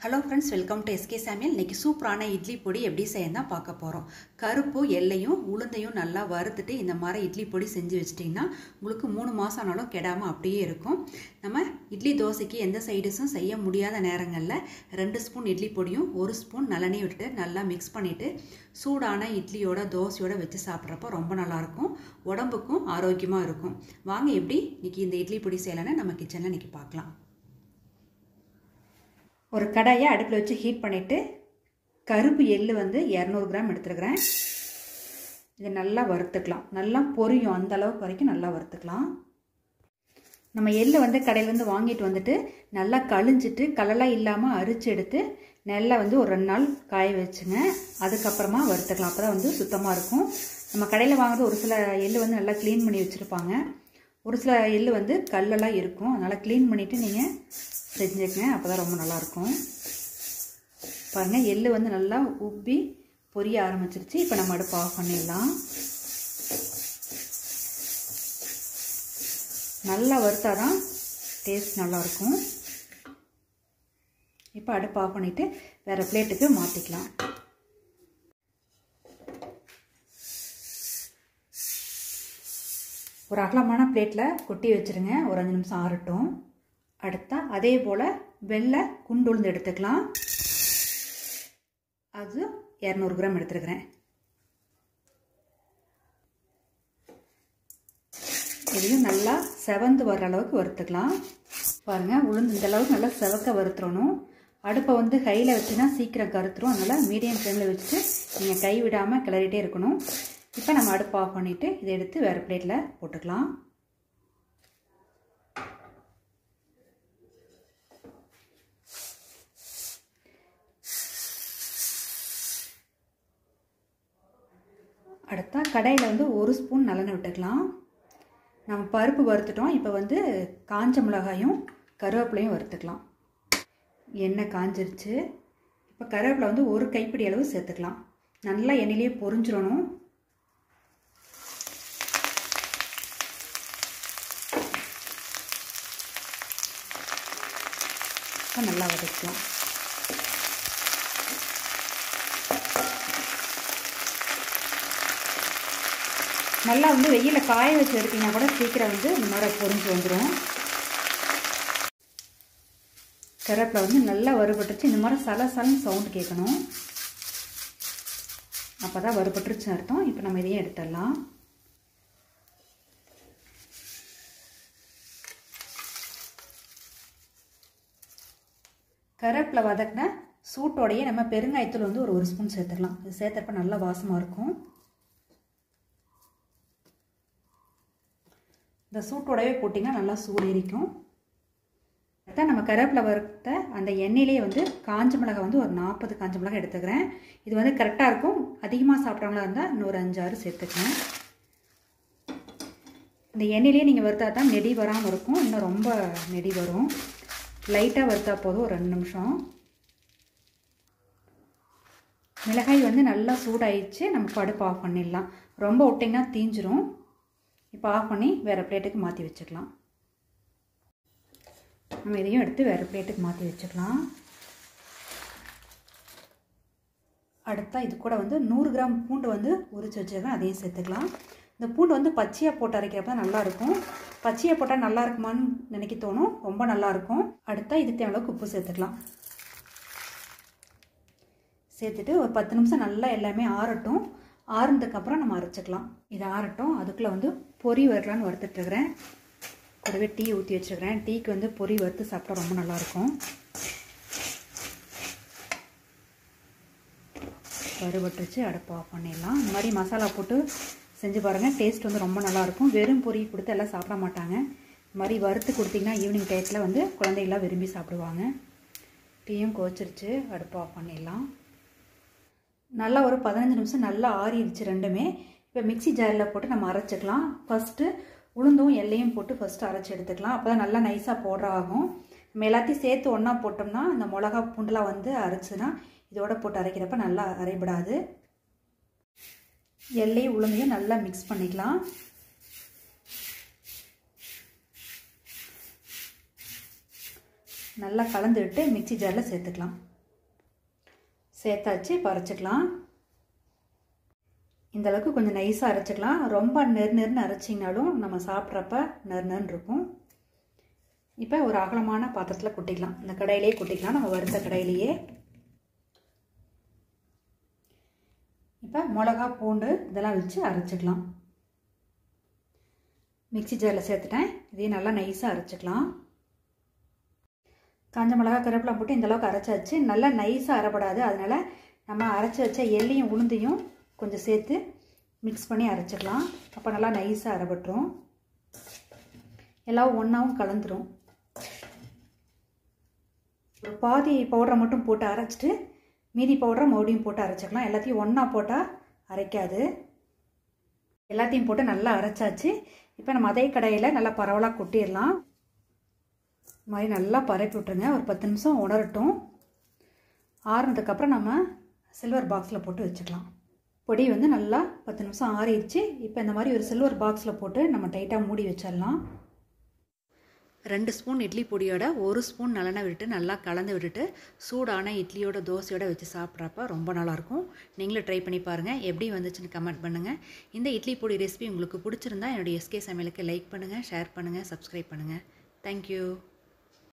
hello friends welcome to SK சாமியல் இன்றைக்கி சூப்பரான இட்லி பொடி எப்படி செய்யணும் தான் பார்க்க போகிறோம் கருப்பு எல்லையும் உளுந்தையும் நல்லா வறுத்துட்டு இந்த மாதிரி இட்லி பொடி செஞ்சு வச்சிட்டிங்கன்னா உங்களுக்கு மூணு மாதம் ஆனாலும் கெடாமல் அப்படியே இருக்கும் நம்ம இட்லி தோசைக்கு எந்த சைடிஸும் செய்ய முடியாத நேரங்களில் ரெண்டு ஸ்பூன் இட்லி பொடியும் ஒரு ஸ்பூன் நல்லெண்ணெய் விட்டுட்டு நல்லா மிக்ஸ் பண்ணிவிட்டு சூடான இட்லியோட தோசையோட வச்சு சாப்பிட்றப்போ ரொம்ப நல்லாயிருக்கும் உடம்புக்கும் ஆரோக்கியமாக இருக்கும் வாங்க எப்படி இன்றைக்கி இந்த இட்லி பொடி செய்யலான்னு நம்ம கிச்சனில் இன்றைக்கி பார்க்கலாம் ஒரு கடாயை அடுப்பில் வச்சு ஹீட் பண்ணிவிட்டு கருப்பு எள்ளு வந்து இரநூறு கிராம் எடுத்துருக்கிறேன் இதை நல்லா வறுத்துக்கலாம் நல்லா பொரியும் அந்த அளவுக்கு வரைக்கும் நல்லா வறுத்துக்கலாம் நம்ம எள்ளு வந்து கடையிலேருந்து வாங்கிட்டு வந்துட்டு நல்லா கழிஞ்சிட்டு கலலாம் இல்லாமல் அரிச்சு எடுத்து நெல்லை வந்து ஒரு ரெண்டு நாள் காய வச்சுங்க அதுக்கப்புறமா வறுத்துக்கலாம் அப்போ தான் வந்து சுத்தமாக இருக்கும் நம்ம கடையில் வாங்குறது ஒரு சில எள்ளு வந்து நல்லா க்ளீன் பண்ணி வச்சுருப்பாங்க ஒரு சில எள்ளு வந்து கல்லெல்லாம் இருக்கும் அதனால் க்ளீன் பண்ணிவிட்டு நீங்கள் செஞ்சுக்கங்க அப்போ தான் ரொம்ப நல்லாயிருக்கும் பாருங்கள் எள்ளு வந்து நல்லா உப்பி பொரிய ஆரம்பிச்சிருச்சு இப்போ நம்ம அடுப்பு ஆஃப் பண்ணிடலாம் நல்லா வறுத்தா தான் டேஸ்ட் நல்லாயிருக்கும் இப்போ அடுப்பு ஆஃப் பண்ணிவிட்டு வேறு பிளேட்டுக்கு மாற்றிக்கலாம் ஒரு அகலமான பிளேட்டில் கொட்டி வச்சுருங்க ஒரு அஞ்சு நிமிஷம் ஆறட்டும் அடுத்தா அதே போல் வெள்ளை குண்டுழுந்து எடுத்துக்கலாம் அது இரநூறு கிராம் எடுத்துருக்கிறேன் இதையும் நல்லா செவந்து வர்ற அளவுக்கு வறுத்துக்கலாம் பாருங்கள் உளுந்து இந்த அளவுக்கு நல்லா செவக்க வறுத்துறணும் அடுப்பை வந்து கையில் வச்சுன்னா சீக்கிரம் கருத்துரும் அதனால் மீடியம் ஃப்ளேமில் வச்சுட்டு நீங்கள் கை விடாமல் கிளறிட்டே இருக்கணும் இப்போ நம்ம அடுப்பு ஆஃப் பண்ணிவிட்டு இதை எடுத்து வேறு பிளேட்டில் போட்டுக்கலாம் அடுத்தா கடையில் வந்து ஒரு ஸ்பூன் நல்லெண்ணெய் விட்டுக்கலாம் நம்ம பருப்பு வறுத்துட்டோம் இப்போ வந்து காஞ்ச மிளகாயும் கருவேப்பிலையும் வறுத்துக்கலாம் எண்ணெய் காஞ்சிருச்சு இப்போ கருவேப்பிலை வந்து ஒரு கைப்பிடி அளவு சேர்த்துக்கலாம் நல்லா எண்ணெயிலே பொரிஞ்சிடணும் இப்போ நல்லா வதக்கலாம் நல்லா வந்து வெயிலில் காய வச்சு எடுத்திங்கன்னா கூட சீக்கிரம் வந்து இந்த மாதிரி பொரிஞ்சு வந்துடும் கருவேப்பிலை வந்து நல்லா வறுபட்டுருச்சு இந்த மாதிரி சல சலன்னு சவுண்டு கேட்கணும் அப்போ தான் வறுபட்டுருச்சுன்னு அர்த்தம் இப்போ நம்ம இதையும் எடுத்துடலாம் கருவேப்பிலை வதக்கின சூட்டோடையே நம்ம பெருங்காயத்தூள் வந்து ஒரு ஒரு ஸ்பூன் சேர்த்துக்கலாம் இது சேர்த்தப்ப நல்லா வாசமாக இருக்கும் இந்த சூட்டோடவே போட்டிங்கன்னா நல்லா சூடு எரிக்கும் அடுத்த நம்ம கருவேப்பிலை வறுத்த அந்த எண்ணெயிலே வந்து காஞ்ச மிளகாய் வந்து ஒரு நாற்பது காஞ்ச மிளகாய் எடுத்துக்கிறேன் இது வந்து கரெக்டாக இருக்கும் அதிகமாக சாப்பிட்றவங்களா இருந்தால் இன்னொரு அஞ்சாறு சேர்த்துக்கிறேன் இந்த எண்ணெயிலே நீங்கள் வறுத்தா தான் நெடி வராமல் இருக்கும் இன்னும் ரொம்ப நெடி வரும் லைட்டாக வறுத்தா போதும் ஒரு ரெண்டு நிமிஷம் மிளகாய் வந்து நல்லா சூடாயிடுச்சு நம்ம படுப்பு ஆஃப் பண்ணிடலாம் ரொம்ப விட்டிங்கன்னா தீஞ்சிரும் இப்போ ஆஃப் பண்ணி வேறு பிளேட்டுக்கு மாற்றி வச்சுக்கலாம் நம்ம இதையும் எடுத்து வேறு பிளேட்டுக்கு மாற்றி வச்சுக்கலாம் அடுத்தா இது கூட வந்து நூறு கிராம் பூண்டு வந்து உரிச்சு வச்சுருக்கேன் அதையும் சேர்த்துக்கலாம் இந்த பூண்டு வந்து பச்சையாக போட்டு அரைக்கிறப்ப தான் நல்லாயிருக்கும் பச்சையாக போட்டால் நல்லா இருக்குமான்னு நினைக்க தோணும் ரொம்ப நல்லாயிருக்கும் அடுத்தா இது தேவையான உப்பு சேர்த்துக்கலாம் சேர்த்துட்டு ஒரு பத்து நிமிஷம் நல்லா எல்லாமே ஆறட்டும் ஆறுனதுக்கப்புறம் நம்ம அரைச்சிக்கலாம் இது ஆறட்டும் அதுக்குள்ளே வந்து பொறி வரலான்னு வறுத்துட்ருக்கிறேன் கூடவே டீ ஊற்றி வச்சுருக்கிறேன் டீக்கு வந்து பொறி வறுத்து சாப்பிட்டா ரொம்ப நல்லாயிருக்கும் வறுபட்டுருச்சு அடுப்பு ஆஃப் பண்ணிடலாம் இந்த மாதிரி மசாலா போட்டு செஞ்சு பாருங்கள் டேஸ்ட் வந்து ரொம்ப நல்லாயிருக்கும் வெறும் பொறி கொடுத்து எல்லாம் சாப்பிட மாட்டாங்க இந்த மாதிரி வறுத்து கொடுத்திங்கன்னா ஈவினிங் டயத்தில் வந்து குழந்தைகளாம் விரும்பி சாப்பிடுவாங்க டீயும் கோச்சிருச்சு அடுப்பு ஆஃப் பண்ணிடலாம் நல்லா ஒரு பதினஞ்சு நிமிஷம் நல்லா ஆறிடுச்சு ரெண்டுமே இப்போ மிக்சி ஜாரில் போட்டு நம்ம அரைச்சிக்கலாம் ஃபஸ்ட்டு உளுந்தும் எல்லையும் போட்டு ஃபஸ்ட்டு அரைச்சி எடுத்துக்கலாம் அப்போ தான் நல்லா நைஸாக போடுற ஆகும் நம்ம எல்லாத்தையும் சேர்த்து ஒன்றா போட்டோம்னா அந்த மிளகா பூண்டெலாம் வந்து அரைச்சுன்னா இதோட போட்டு அரைக்கிறப்ப நல்லா அரைபடாது எல்லையும் உளுந்தையும் நல்லா மிக்ஸ் பண்ணிக்கலாம் நல்லா கலந்து விட்டு மிக்சி ஜாரில் சேர்த்துக்கலாம் சேர்த்தாச்சு இப்போ அரைச்சிக்கலாம் இந்த அளவுக்கு கொஞ்சம் நைஸாக அரைச்சிக்கலாம் ரொம்ப நெரு நெருன்னு அரைச்சிங்கனாலும் நம்ம சாப்பிட்றப்ப நெரு நெருன்னு இருக்கும் இப்போ ஒரு அகலமான பாத்திரத்தில் கொட்டிக்கலாம் இந்த கடையிலேயே கொட்டிக்கலாம் நம்ம வறுத்த கடையிலேயே இப்போ மிளகா பூண்டு இதெல்லாம் வச்சு அரைச்சிக்கலாம் மிக்சி ஜாரில் சேர்த்துட்டேன் இதையும் நல்லா நைஸாக அரைச்சிக்கலாம் காஞ்ச மிளகா கருவேப்பிலை போட்டு இந்தளவுக்கு அரைச்சாச்சு நல்லா நைஸாக அரைப்படாது அதனால் நம்ம அரைச்சி வச்ச எள்ளையும் உளுந்தையும் கொஞ்சம் சேர்த்து மிக்ஸ் பண்ணி அரைச்சிக்கலாம் அப்போ நல்லா நைஸாக அரைப்பட்டுரும் எல்லாம் ஒன்றாவும் கலந்துரும் ஒரு பாதி பவுடரை மட்டும் போட்டு அரைச்சிட்டு மீதி பவுடரை மறுபடியும் போட்டு அரைச்சிக்கலாம் எல்லாத்தையும் ஒன்றா போட்டால் அரைக்காது எல்லாத்தையும் போட்டு நல்லா அரைச்சாச்சு இப்போ நம்ம அதே கடையில் நல்லா பரவலாக கொட்டிடலாம் இது மாதிரி நல்லா பரப்பி விட்டுருங்க ஒரு பத்து நிமிஷம் உணரட்டும் ஆறுனதுக்கப்புறம் நம்ம சில்வர் பாக்ஸில் போட்டு வச்சுக்கலாம் பொடி வந்து நல்லா பத்து நிமிஷம் ஆறிடுச்சு இப்போ இந்த மாதிரி ஒரு சில்வர் பாக்ஸில் போட்டு நம்ம டைட்டாக மூடி வச்சிடலாம் ரெண்டு ஸ்பூன் இட்லி பொடியோட ஒரு ஸ்பூன் நல்லெண்ணெய் விட்டு நல்லா கலந்து விட்டுட்டு சூடான இட்லியோட தோசையோட வச்சு சாப்பிட்றப்ப ரொம்ப நல்லாயிருக்கும் நீங்களும் ட்ரை பண்ணி பாருங்கள் எப்படி வந்துச்சுன்னு கமெண்ட் பண்ணுங்கள் இந்த இட்லி பொடி ரெசிபி உங்களுக்கு பிடிச்சிருந்தா என்னுடைய எஸ்கே சமையலுக்கு லைக் பண்ணுங்கள் ஷேர் பண்ணுங்கள் சப்ஸ்கிரைப் பண்ணுங்கள் தேங்க்யூ